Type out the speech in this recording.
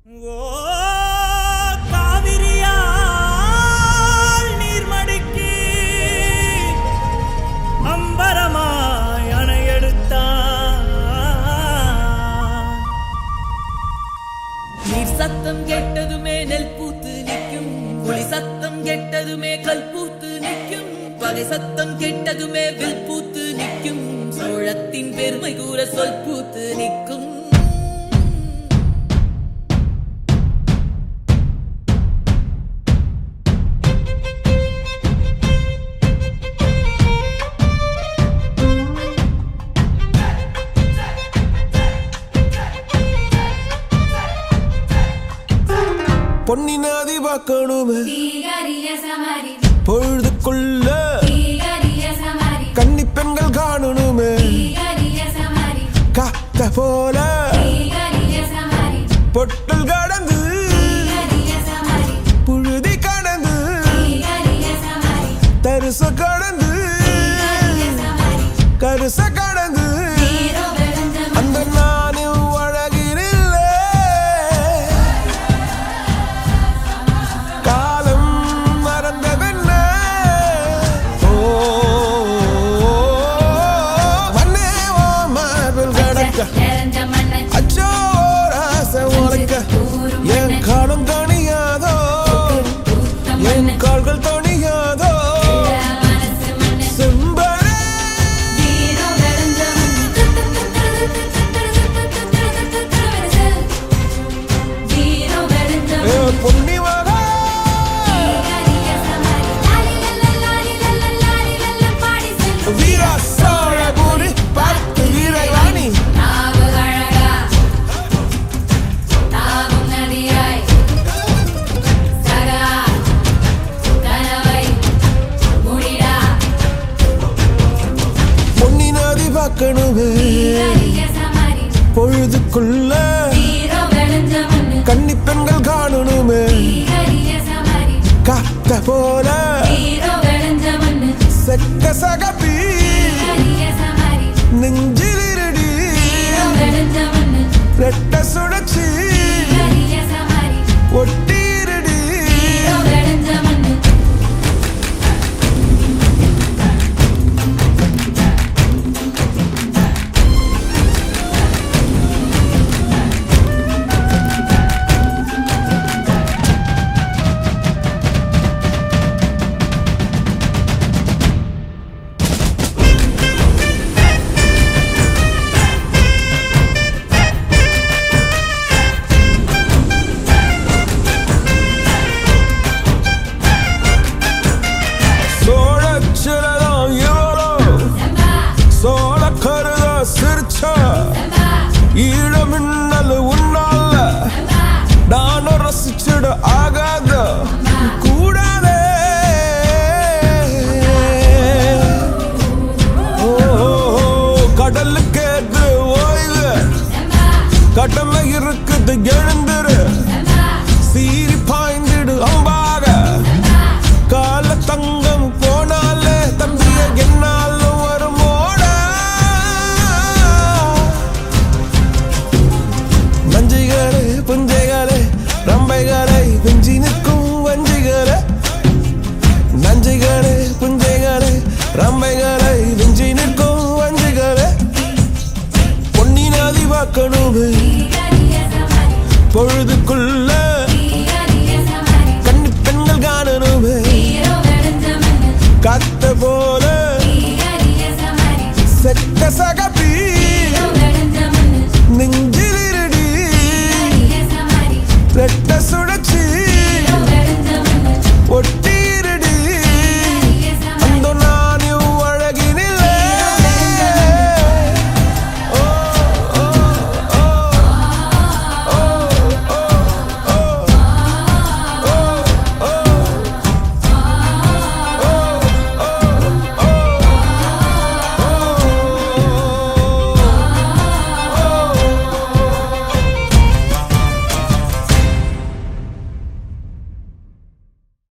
ஓ காவிரியால் நீர்மடிக்கு அம்பரமாய் அணையெடுத்தான் நீர் சத்தம் கேட்டதுமே நெல் பூத்து நிற்கும் ஒளி சத்தம் கேட்டதுமே கல் பூத்து நிற்கும் பகை சத்தம் கேட்டதுமே வில் பூத்து நிற்கும் சோழத்தின் பெருமை கூற சொல் பூத்து நிற்கும் பொன்னி நாதி பார்க்கணுமே தீகரிய சமரி பொழுதுக்குள்ள தீகரிய சமரி கன்னி பெண்கள் காணணுமே தீகரிய சமரி காத்த போல தீகரிய சமரி பொட்டல் கடந்து தீகரிய சமரி புழுதி கடந்து தீகரிய சமரி தரிச கடந்து தீகரிய சமரி கருச கடந்து நீரோ வெளுஞ்சம் அந்த நானும் அழகினில்லே காலம் மறந்ததென்ன ஓ வண்ணே ஓ மார்பில் கடக்க நிறைஞ்ச மண்ணை அச்சோ ராச உனக்க என் காலம் தணியாதோ ஊத்த என் மண்ணை கால்கள் தணியாதோ மனசு மண்ணை செம்பரே நீரோ வெளுஞ்சம் நீரோ வெளுஞ்சம் ஏ பொன்னி மகா தீகரிய சமரி லாலி லல்ல லாலி லல்ல லாலி லல்ல பாடி செல்லும் வீரா சோழ பூரி பார்த்து வீரவாணி நாவு அழகா நாவும் நதியாய் சகா கனவை முடிடா பொன்னி நதி பார்க்கணுமே தீகரிய சமரி பொழுதுக்குள்ள நீரோ வெளுஞ்ச மண்ணு கன்னி பெண்கள் காணணுமே தீகரிய சமரி காத்த போல நீரோ வெளுஞ்ச மண்ணு செக்க சகப்பி தீகரிய சமரி நெஞ்சிலிருடி நீரோ வெளுஞ்ச மண்ணு ரெட்ட சுழற்சி தீகரிய சமரி ஒட்டிருடி நீரோ வெளுஞ்ச மண்ணு சோழச்சிலதான் இவளோ செம்பா சோழ கருத சிரிச்சா செம்பா ஈழ மின்னல் உன்னால செம்பா நானும் ரசிச்சிட ஆகாத கூடாதே ஓ, கடலுக்கு ஏது ஓய்வு செம்பா கடமை இருக்குது எழுந்துரு செம்பா சீறி பாய்ந்திடு அம்பாக கால தங்கம் போனாலே தம்பிய என்னாலும் வருமோட நஞ்சைகளே புஞ்சைகளே ரம்பைகளை வெஞ்சி நிற்கும் வஞ்சிகளே நஞ்சைகளே புஞ்சைகளே ரம்பைகளை வெஞ்சி நிற்கும் வஞ்சிகளே பொன்னி நதி பார்க்கணுமே தீகரிய சமரி பொழுதுக்குள்ள